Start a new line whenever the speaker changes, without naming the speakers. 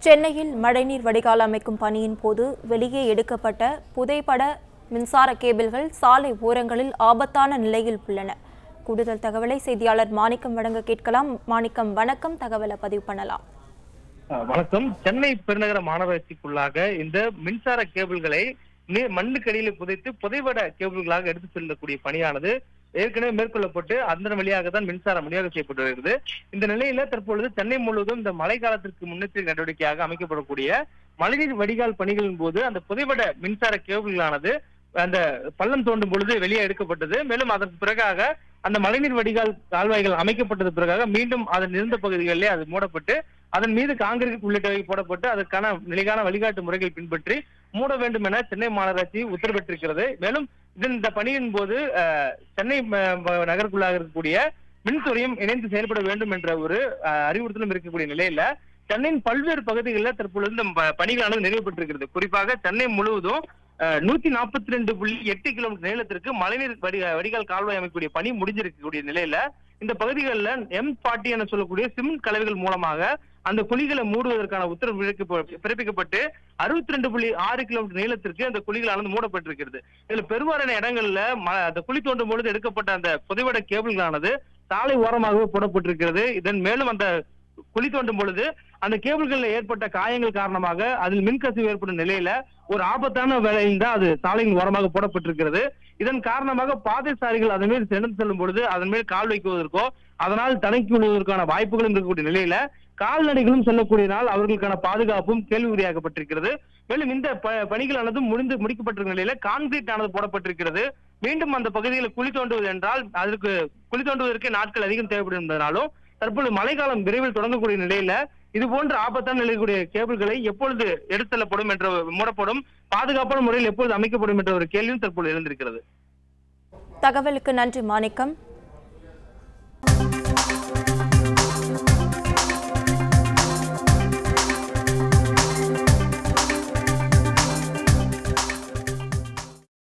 சென்னையில் மழைநீர் வடிகால் அமைக்கும் பணியின் போது வெளியே எடுக்கப்பட்ட புதைப்பட மின்சார கேபிள்கள் சாலை ஓரங்களில் ஆபத்தான நிலையில் உள்ளன கூடுதல் தகவலை செய்தியாளர் மாணிக்கம் வழங்க கேட்கலாம் மாணிக்கம் வணக்கம் தகவலை பதிவு பண்ணலாம்
அஹ் வணக்கம் சென்னை பெருநகர மாநகராட்சிக்குள்ளாக இந்த மின்சார கேபிள்களை நீ- மண்ணுக்கடியில புதைத்து புதைவட கேபிள்களாக எடுத்து செல்லக்கூடிய பணியானது ஏற்கனவே மேற்கொள்ளப்பட்டு அதன் வழியாக தான் மின்சாரம் விநியோகம் செய்யப்பட்டு வருகிறது இந்த நிலையில தற்பொழுது சென்னை முழுவதும் இந்த மழை காலத்திற்கு முன்னெச்சரிக்கை நடவடிக்கையாக அமைக்கப்படக்கூடிய மழைநீர் வடிகால் பணிகளின் போது அந்த புதைவட மின்சார கேபிள்களானது அந்த பள்ளம் தோண்டும் பொழுது வெளியே எடுக்கப்பட்டது மேலும் அதற்கு பிறகாக அந்த மழைநீர் வடிகால் கால்வாய்கள் அமைக்கப்பட்டது பிறகாக மீண்டும் அதன் இருந்த பகுதிகளிலே அது மூடப்பட்டு அதன் மீது காங்கிரீட் உள்ளிட்டவை போடப்பட்டு அதற்கான நிலையான வழிகாட்டு முறைகள் பின்பற்றி மூட வேண்டும் என சென்னை மாநகராட்சி உத்தரவிட்டிருக்கிறது மேலும் இதன் இந்த பணியின் போது அஹ், சென்னை ம- ம- நகருக்குள்ளாக இருக்கக்கூடிய மின்துறையும் இணைந்து செயல்பட வேண்டும் என்ற ஒரு அஹ், அறிவுறுத்தலும் இருக்கக்கூடிய நிலையில சென்னையின் பல்வேறு பகுதிகளில் தற்பொழுது இந்த ப- பணிகளானது நிறைவு பெற்றிருக்கிறது குறிப்பாக சென்னை முழுவதும் நூத்தி நாற்பத்தி ரெண்டு புள்ளி எட்டு கிலோமீட்டர் நீளத்திற்கு மழைநீர் வடி வடிகால் கால்வாய் அமைக்கக்கூடிய பணி முடிஞ்சிருக்கக்கூடிய நிலையில இந்த பகுதிகளில் எம் பார்ட்டி என சொல்லக்கூடிய சிமெண்ட் கலவைகள் மூலமாக அந்த குழிகளை மூடுவதற்கான உத்தரவு பிறப்பிக்க- பிறப்பிக்கப்பட்டு அறுபத்தி ரெண்டு புள்ளி ஆறு கிலோமீட்டர் நீளத்திற்கு அந்த குழிகளானது மூடப்பட்டிருக்கிறது இதுல பெரும்பாலான இடங்கள்ல ம- அந்த குழி தோண்டும் பொழுது எடுக்கப்பட்ட அந்த புதைவட கேபிள்களானது சாலை ஓரமாகவே போடப்பட்டிருக்கிறது இதன் மேலும் அந்த குழி தோண்டும் பொழுது அந்த கேபிள்கள்ல ஏற்பட்ட காயங்கள் காரணமாக அதில் மின்கசிவு ஏற்படும் நிலையில ஒரு ஆபத்தான வேலையில் தான் அது சாலையின் ஓரமாக போடப்பட்டிருக்கிறது இதன் காரணமாக பாதைசாரிகள் அதன் மேல் சென்று செல்லும் பொழுது அதன் மேல் கால் வைக்குவதற்கோ அதனால் தடங்கி விழுவதற்கான வாய்ப்புகளும் இருக்கக்கூடிய நிலையில கால்நடைகளும் செல்லக்கூடியனால் அவர்களுக்கான பாதுகாப்பும் கேள்விக்குறியாக்கப்பட்டிருக்கிறது மேலும் இந்த ப- பணிகளானது முடிந்து முடிக்கப்பட்டிருக்கிற நிலையில கான்கிரீட் ஆனது போடப்பட்டிருக்கிறது மீண்டும் அந்த பகுதியில் குழி தோண்டுவது என்றால் அதற்கு குழி தோண்டுவதற்கு நாட்கள் அதிகம் தேவைப்படும் என்பதனாலும் தற்பொழுது மழைக்காலம் விரைவில் தொடங்கக்கூடிய நிலையில இது போன்ற ஆபத்தான நிலைக்கூடிய கேபிள்களை எப்பொழுது எடுத்தள்ளப்படும் என்ற மூடப்படும் பாதுகாப்பான முறையில் எப்பொழுது அமைக்கப்படும் என்ற ஒரு கேள்வியும் தற்பொழுது எழுந்திருக்கிறது
தகவலுக்கு நன்றி மாணிக்கம்